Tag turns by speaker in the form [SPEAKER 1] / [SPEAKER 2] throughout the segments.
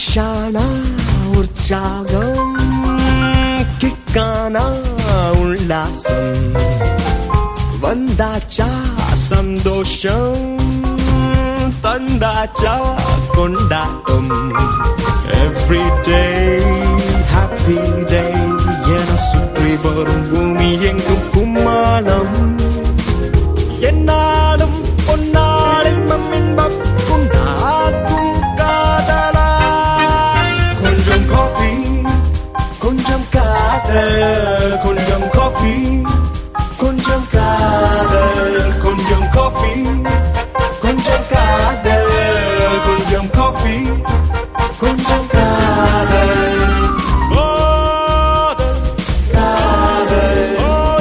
[SPEAKER 1] ஃப்ரெஷ்ஷானா உற்சாகம் கிக்கானா உல்லாசம் வந்தாச்சா சந்தோஷம் தந்தாச்சா கொண்டாட்டம் எவ்ரி டே ஹாப்பி டே என சுற்றி வரும் பூமி எங்கும் கும்மாளம் என்னாலும் பொன்னாளின் இன்பம் உண்டாக்கும் காதலா கொஞ்சம் காஃபி கொஞ்சம் காதல் கொஞ்சம் காஃபி கொஞ்சம் காதல் கொஞ்சம் காஃபி கொஞ்சம் காதல் கொஞ்சம் காஃபி கொஞ்சம் காதல் காதல் காதல்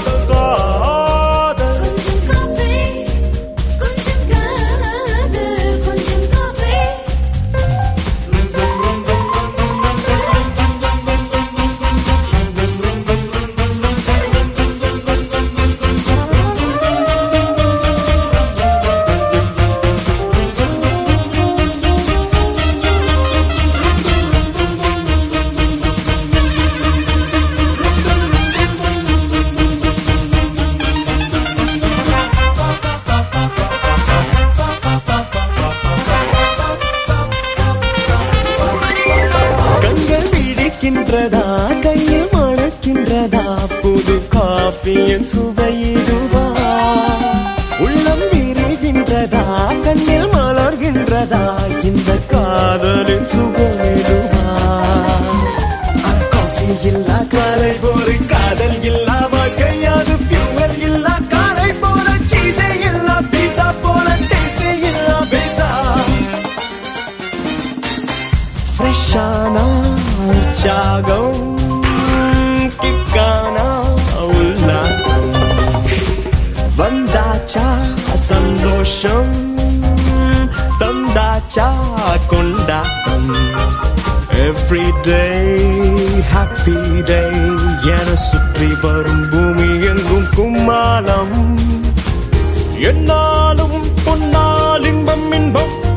[SPEAKER 1] காதல்
[SPEAKER 2] கொஞ்சம் காஃபி கொஞ்சம் காதல் கொஞ்சம் காஃபி
[SPEAKER 1] கண்கள் விழிக்கின்றதா கையில் மணக்கின்றதா புது காஃபியின் சுவையிடுவா உள்ளம் விரிகின்றதா கண்ணில் மலர்கின்றதா இந்த காதலின் சுகமிடுவா அட காஃபி இல்லா காலை போல காதல் இல்லா வாழ்க்கையாது பியூர் இல்லா காரை போல சீசே இல்லா பீட்சா போல டேஸ்டே இல்லா பேஸ்டா ஃப்ரெஷ்ஷானா உற்சாகம் கிக்கானா உல்லாசம் வந்தாச்சா சந்தோஷம் தந்தாச்சா கொண்டாட்டம் எவ்ரி டே ஹாப்பி டே என சுற்றி வரும் பூமி எங்கும் கும்மாளம் என்னாலும் பொன்னால் இன்பம் இன்பம்